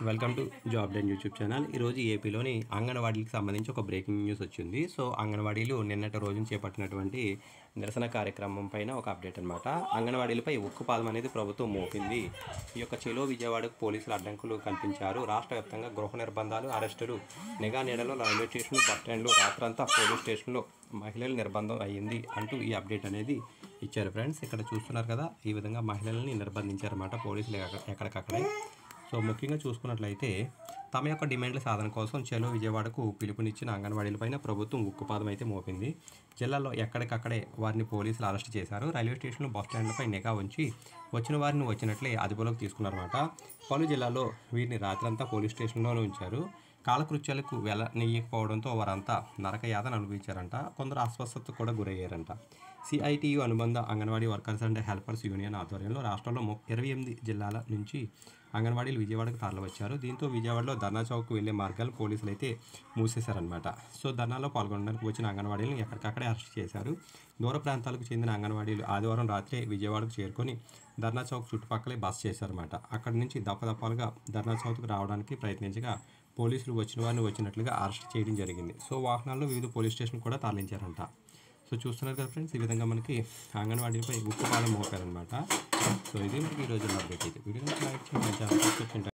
welcome to job den YouTube channel ఈరోజు ఏపీలోని అంగన్వాడీలకు సంబంధించి ఒక బ్రేకింగ్ న్యూస్ వచ్చింది సో అంగన్వాడీలు నిన్నటి రోజున చేపట్టినటువంటి నిరసన కార్యక్రమం పైన ఒక అప్డేట్ అనమాట అంగన్వాడీలపై ఉక్కుపాదం అనేది ప్రభుత్వం మోపింది ఈ యొక్క చెలో విజయవాడకు పోలీసులు అడ్డంకులు కల్పించారు రాష్ట్ర వ్యాప్తంగా గృహ నిర్బంధాలు అరెస్టులు నిఘా నీడలో రైల్వే స్టేషన్లు బస్ స్టాండ్లు రాత్రంతా పోలీస్ స్టేషన్లో మహిళల నిర్బంధం అయ్యింది అంటూ ఈ అప్డేట్ అనేది ఇచ్చారు ఫ్రెండ్స్ ఇక్కడ చూస్తున్నారు కదా ఈ విధంగా మహిళల్ని నిర్బంధించారన్నమాట పోలీసులు ఎక్క- ఎక్కడికక్కడే సో ముఖ్యంగా చూసుకున్నట్లయితే తమ యొక్క డిమాండ్ల సాధన కోసం చెలో విజయవాడకు పిలుపునిచ్చిన అంగన్వాడీలపైన ప్రభుత్వం ఉక్కుపాదం అయితే మోపింది జిల్లాలో ఎక్కడికక్కడే వారిని పోలీసులు అరెస్ట్ చేశారు రైల్వే స్టేషన్లు బస్ స్టాండ్లపై నిఘా ఉంచి వచ్చిన వారిని వచ్చినట్లే అదుపులోకి తీసుకున్నారన్నమాట పలు జిల్లాల్లో వీరిని రాత్రంతా పోలీస్ స్టేషన్లోనే ఉంచారు కాలకృత్యాలకు వెళ్ళనీయకపోవడంతో వారంతా నరక యాతన అనుభవించారంట కొందరు అస్వస్థతకు కూడా గురయ్యారంట సిఐటియు అనుబంధ anganwadi workers and helpers union ఆధ్వర్యంలో రాష్ట్రంలో ము- ఇరవై ఎనిమిది జిల్లాల నుంచి అంగన్వాడీలు విజయవాడకు తరలివచ్చారు దీంతో విజయవాడలో ధర్నా చౌక్ వెళ్లే మార్గాలు పోలీసులు అయితే మూసేశారనమాట సో ధర్నాలో పాల్గొనడానికి వచ్చిన అంగన్వాడీలను ఎక్కడికక్కడే అరెస్ట్ చేశారు దూర ప్రాంతాలకు చెందిన అంగన్వాడీలు ఆదివారం రాత్రే విజయవాడకు చేరుకొని ధర్నా చౌక్ చుట్టుపక్కలే బస్ చేశారన్నమాట అక్కడి నుంచి దప్పదప్పాలుగా ధర్నా చౌక్కి రావడానికి ప్రయత్నించగా పోలీసులు వచ్చిన వారిని వచ్చినట్లుగా అరెస్ట్ చేయడం జరిగింది సో వాహనాల్లో వివిధ పోలీస్ స్టేషన్ కూడా తరలించారంట సో చూస్తున్నారు కదా ఫ్రెండ్స్ ఈ విధంగా మనకి అంగన్వాడీపై ఉక్కుపాదం మోపారనమాట సో ఇది మనకి ఈ రోజు అప్డేట్ అయితే వీడియో లైక్ చేయండి ఛానల్ సబ్స్క్రైబ్ చేయండి